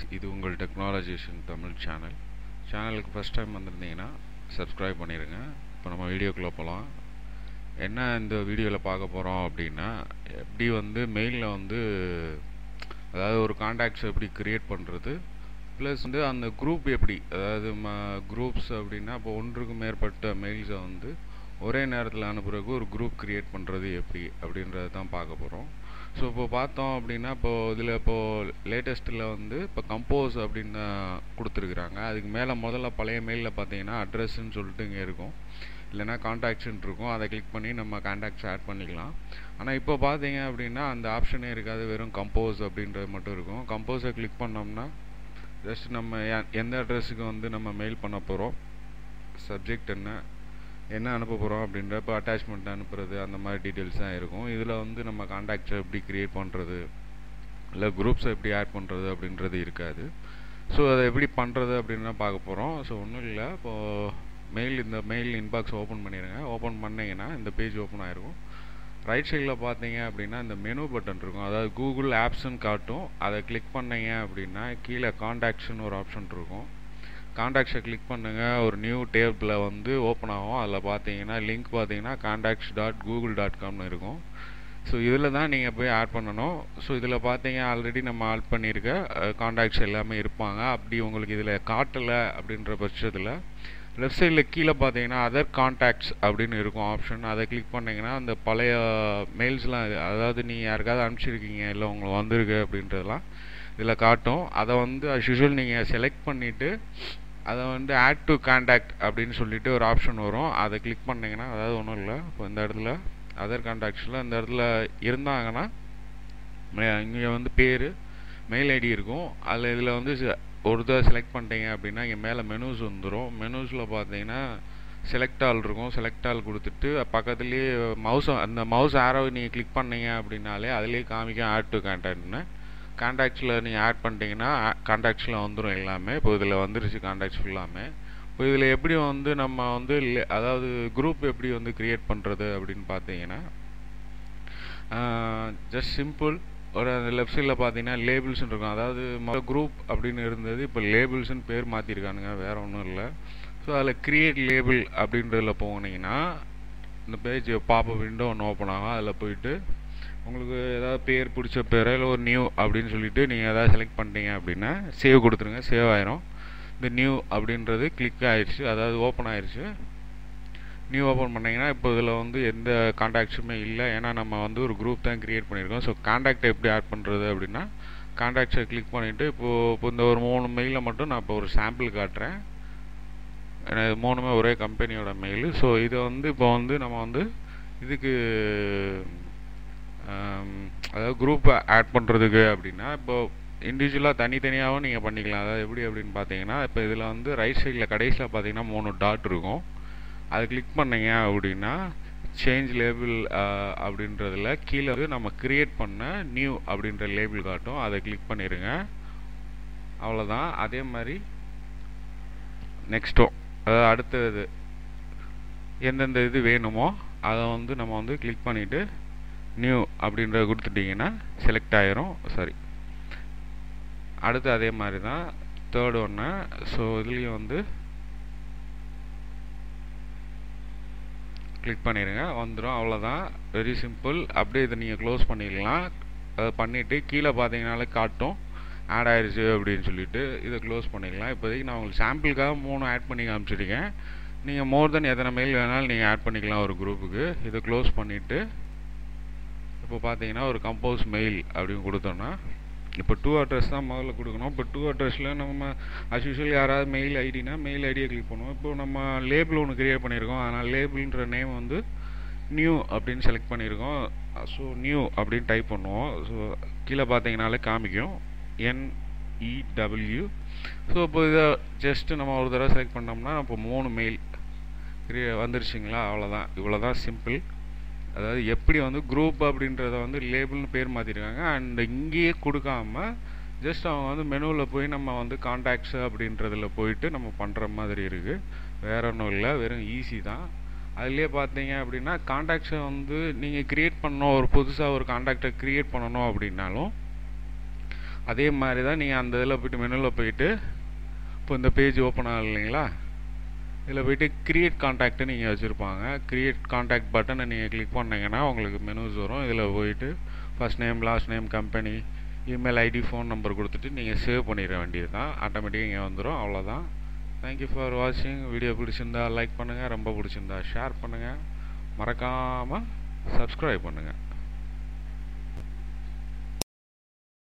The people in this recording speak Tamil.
இது உங்கள் டெக்னாலஜிஷன் தமிழ் சேனல் சேனலுக்கு ஃபஸ்ட் டைம் வந்திருந்தீங்கன்னா சப்ஸ்கிரைப் பண்ணிடுங்க இப்போ நம்ம வீடியோக்குள்ளே போகலாம் என்ன இந்த வீடியோவில் பார்க்க போகிறோம் அப்படின்னா எப்படி வந்து மெயிலில் வந்து அதாவது ஒரு காண்டாக்ட்ஸ் எப்படி க்ரியேட் பண்ணுறது ப்ளஸ் வந்து அந்த குரூப் எப்படி அதாவது ம குரூப்ஸ் அப்படின்னா இப்போ ஒன்றுக்கு மேற்பட்ட மெயில்ஸை வந்து ஒரே நேரத்தில் அனுப்புறதுக்கு ஒரு குரூப் க்ரியேட் பண்ணுறது எப்படி அப்படின்றத தான் பார்க்க போகிறோம் ஸோ இப்போ பார்த்தோம் அப்படின்னா இப்போது இதில் இப்போது லேட்டஸ்ட்டில் வந்து இப்போ கம்போஸ் அப்படின்னு கொடுத்துருக்குறாங்க அதுக்கு மேலே முதல்ல பழைய மெயிலில் பார்த்தீங்கன்னா அட்ரஸ்ன்னு சொல்லிட்டு இங்கே இருக்கும் இல்லைனா காண்டாக்ட்ஸ்ன்னு இருக்கும் அதை கிளிக் பண்ணி நம்ம காண்டாக்ட்ஸ் ஆட் பண்ணிக்கலாம் ஆனால் இப்போ பார்த்தீங்க அப்படின்னா அந்த ஆப்ஷனே இருக்காது வெறும் கம்போஸ் அப்படின்றது மட்டும் இருக்கும் கம்போஸை கிளிக் பண்ணோம்னா ஜஸ்ட் நம்ம எந்த அட்ரஸுக்கு வந்து நம்ம மெயில் பண்ண போகிறோம் சப்ஜெக்ட் என்ன என்ன அனுப்ப போகிறோம் அப்படின்றப்ப அட்டாச்மெண்ட் அனுப்புறது அந்த மாதிரி டீட்டெயில்ஸ் தான் இருக்கும் இதில் வந்து நம்ம காண்டாக்ட்ஸை எப்படி க்ரியேட் பண்ணுறது இல்லை குரூப்ஸை எப்படி ஆட் பண்ணுறது அப்படின்றது இருக்காது ஸோ அதை எப்படி பண்ணுறது அப்படின்னு தான் பார்க்க போகிறோம் ஸோ ஒன்றும் இல்லை இப்போது மெயில் இந்த மெயில் இன்பாக்ஸ் ஓப்பன் பண்ணிடுங்க ஓப்பன் பண்ணிங்கன்னா இந்த பேஜ் ஓப்பன் ஆகிருக்கும் ரைட் சைடில் பார்த்தீங்க அப்படின்னா இந்த மெனு பட்டன் இருக்கும் அதாவது கூகுள் ஆப்ஸ்ன்னு காட்டும் அதை கிளிக் பண்ணீங்க அப்படின்னா கீழே காண்டாக்ட்ஸ்னு ஒரு ஆப்ஷன் இருக்கும் காண்டாக்ட்ஸை கிளிக் பண்ணுங்கள் ஒரு நியூ டேபிளில் வந்து ஓப்பன் ஆகும் அதில் பார்த்தீங்கன்னா லிங்க் பார்த்தீங்கன்னா காண்டாக்ட்ஸ் டாட் கூகுள் டாட் காம்னு இருக்கும் ஸோ இதில் தான் நீங்கள் போய் ஆட் பண்ணணும் ஸோ இதில் பார்த்தீங்க ஆல்ரெடி நம்ம ஆட் பண்ணியிருக்க காண்டாக்ட்ஸ் எல்லாமே இருப்பாங்க அப்படி உங்களுக்கு இதில் காட்டலை அப்படின்ற பட்சத்தில் லெஃப்ட் சைடில் கீழே பார்த்தீங்கன்னா அதர் காண்டாக்ட்ஸ் அப்படின்னு இருக்கும் ஆப்ஷன் அதை கிளிக் பண்ணிங்கன்னா அந்த பழைய மெயில்ஸ்லாம் அதாவது நீங்கள் யாருக்காவது அனுப்பிச்சிருக்கீங்க இல்லை உங்களுக்கு வந்திருக்கு அப்படின்றதெல்லாம் இதில் காட்டும் அதை வந்து அஸ் யூஷுவல் நீங்கள் செலக்ட் பண்ணிவிட்டு அதை வந்து ஆட் டு காண்டாக்ட் அப்படின்னு சொல்லிட்டு ஒரு ஆப்ஷன் வரும் அதை கிளிக் பண்ணிங்கன்னா அதாவது ஒன்றும் இல்லை இப்போ இந்த இடத்துல அதர் காண்டாக்ட்ஸில் இந்த இடத்துல இருந்தாங்கன்னா இங்கே வந்து பேர் மெயில் ஐடி இருக்கும் அதில் இதில் வந்து ஒரு தடவை செலக்ட் பண்ணிட்டீங்க அப்படின்னா இங்கே மேலே மெனூஸ் வந்துடும் மெனூஸில் பார்த்தீங்கன்னா செலக்ட் ஆல் இருக்கும் செலக்ட் ஆல் கொடுத்துட்டு பக்கத்துலேயே மவுஸ் அந்த மவுஸ் ஆரோவை நீங்கள் கிளிக் பண்ணீங்க அப்படின்னாலே அதுலேயே காமிக்கும் ஆட் டு கான்டாக்ட்னு காண்டாக்ட்ஸில் நீங்கள் ஆட் பண்ணிட்டீங்கன்னா காண்டாக்ட்ஸில் வந்துடும் எல்லாமே இப்போ இதில் வந்துருச்சு காண்டாக்ட்ஸ் ஃபுல்லாமே இப்போ இதில் எப்படி வந்து நம்ம வந்து அதாவது குரூப் எப்படி வந்து க்ரியேட் பண்ணுறது அப்படின்னு பார்த்தீங்கன்னா ஜஸ்ட் சிம்பிள் ஒரு அந்த லெஃப்ட் சைடில் பார்த்தீங்கன்னா லேபிள்ஸ்னு இருக்கும் அதாவது முதல் குரூப் அப்படின்னு இருந்தது இப்போ லேபிள்ஸ்னு பேர் மாற்றிருக்கானுங்க வேறு ஒன்றும் இல்லை ஸோ அதில் க்ரியேட் லேபிள் அப்படின்றதுல போனீங்கன்னா இந்த பேஜ் பாப்ப விண்டோ ஒன்று ஓப்பன் ஆகும் அதில் போயிட்டு உங்களுக்கு ஏதாவது பேர் பிடிச்ச பேர் இல்லை ஒரு நியூ அப்படின்னு சொல்லிட்டு நீங்கள் எதாவது செலக்ட் பண்ணிட்டீங்க அப்படின்னா சேவ் கொடுத்துருங்க சேவ் ஆயிரும் இந்த நியூ அப்படின்றது கிளிக் ஆயிடுச்சு அதாவது ஓப்பன் ஆயிடுச்சு நியூ ஓப்பன் பண்ணிங்கன்னா இப்போ இதில் வந்து எந்த காண்டாக்ட்ஸுமே இல்லை ஏன்னா நம்ம வந்து ஒரு குரூப் தான் க்ரியேட் பண்ணியிருக்கோம் ஸோ காண்டாக்டை எப்படி ஆட் பண்ணுறது அப்படின்னா காண்டாக்ட்ஸை கிளிக் பண்ணிவிட்டு இப்போது இப்போ இந்த ஒரு மூணு மெயிலில் மட்டும் நான் இப்போ ஒரு சாம்பிள் காட்டுறேன் மூணுமே ஒரே கம்பெனியோட மெயில் ஸோ இதை வந்து இப்போ வந்து நம்ம வந்து இதுக்கு அதாவது குரூப் ஆட் பண்ணுறதுக்கு அப்படின்னா இப்போ இண்டிவிஜுவலாக தனித்தனியாகவும் நீங்கள் பண்ணிக்கலாம் அதாவது எப்படி அப்படின்னு பார்த்தீங்கன்னா இப்போ இதில் வந்து ரைட் சைடில் கடைசியில் பார்த்தீங்கன்னா மூணு டாட் இருக்கும் அதை கிளிக் பண்ணீங்க அப்படின்னா சேஞ்ச் லேபிள் அப்படின்றதுல கீழே வந்து நம்ம க்ரியேட் பண்ண நியூ அப்படின்ற லேபிள் காட்டும் அதை கிளிக் பண்ணிடுங்க அவ்வளோதான் அதே மாதிரி நெக்ஸ்ட்டோ அதாவது அடுத்தது எந்தெந்த இது வேணுமோ அதை வந்து நம்ம வந்து கிளிக் பண்ணிவிட்டு நியூ அப்படின்றத கொடுத்துட்டிங்கன்னா செலக்ட் ஆயிரும் சாரி அடுத்து அதே மாதிரி தான் தேர்ட் ஒன்று ஸோ இதுலேயும் வந்து கிளிக் பண்ணிடுங்க வந்துடும் அவ்வளோதான் வெரி சிம்பிள் அப்படியே இதை நீங்கள் க்ளோஸ் பண்ணிடலாம் அதை பண்ணிவிட்டு கீழே பார்த்தீங்கனாலே காட்டும் ஆட் ஆயிடுச்சு அப்படின்னு சொல்லிட்டு இதை க்ளோஸ் பண்ணிடலாம் இப்போதைக்கு நான் உங்களுக்கு சாம்பிளுக்காக மூணு ஆட் பண்ணி காமிச்சிருக்கேன் நீங்கள் மோர் தென் எத்தனை மெயில் வேணாலும் நீங்கள் ஆட் பண்ணிக்கலாம் ஒரு குரூப்புக்கு இதை க்ளோஸ் பண்ணிவிட்டு இப்போ பார்த்தீங்கன்னா ஒரு கம்போஸ் மெயில் அப்படின்னு கொடுத்தோன்னா இப்போ டூ அட்ரஸ் தான் முதல்ல கொடுக்கணும் இப்போ டூ அட்ரஸில் நம்ம அஸ் யூஷுவல் யாராவது மெயில் ஐடினா மெயில் ஐடியை கிளிக் பண்ணுவோம் இப்போ நம்ம லேபிள் ஒன்று க்ரியேட் பண்ணியிருக்கோம் அதனால் லேபிள்ன்ற நேம் வந்து நியூ அப்படின்னு செலக்ட் பண்ணியிருக்கோம் ஸோ நியூ அப்படின்னு டைப் பண்ணுவோம் ஸோ கீழே பார்த்தீங்கனாலே காமிக்கும் என்இடபிள்யூ ஸோ இப்போ இதை ஜஸ்ட்டு நம்ம ஒரு தடவை செலக்ட் பண்ணோம்னா இப்போ மூணு மெயில் வந்துருச்சுங்களா அவ்வளோதான் இவ்வளோ தான் சிம்பிள் அதாவது எப்படி வந்து குரூப் அப்படின்றத வந்து லேபிள்னு பேர் மாற்றிருக்காங்க அண்ட் இங்கேயே கொடுக்காம ஜஸ்ட் அவங்க வந்து மெனுவில் போய் நம்ம வந்து காண்டாக்ட்ஸ் அப்படின்றதில் போயிட்டு நம்ம பண்ணுற மாதிரி இருக்குது வேற ஒன்றும் இல்லை வெறும் ஈஸி தான் அதுலேயே பார்த்தீங்க அப்படின்னா காண்டாக்ட்ஸை வந்து நீங்கள் க்ரியேட் பண்ணணும் ஒரு புதுசாக ஒரு காண்டாக்டை க்ரியேட் பண்ணணும் அப்படின்னாலும் அதே மாதிரி தான் நீங்கள் அந்த இதில் போய்ட்டு மெனுவில் போயிட்டு இப்போ இந்த பேஜ் ஓப்பன் ஆகல இல்லைங்களா இதில் போயிட்டு க்ரியேட் காண்டாக்ட்டு நீங்கள் வச்சுருப்பாங்க க்ரியேட் காண்டாக்ட் பட்டனை நீங்கள் கிளிக் பண்ணிங்கன்னா உங்களுக்கு மெனுஸ் வரும் இதில் போயிட்டு first name last name company email ID phone number கொடுத்துட்டு நீங்கள் சேவ் பண்ணிட வேண்டியது தான் ஆட்டோமேட்டிக்காக இங்கே வந்துடும் அவ்வளோதான் தேங்க்யூ ஃபார் வாட்சிங் வீடியோ பிடிச்சிருந்தா லைக் பண்ணுங்கள் ரொம்ப பிடிச்சிருந்தா ஷேர் பண்ணுங்கள் மறக்காமல் சப்ஸ்கிரைப் பண்ணுங்கள்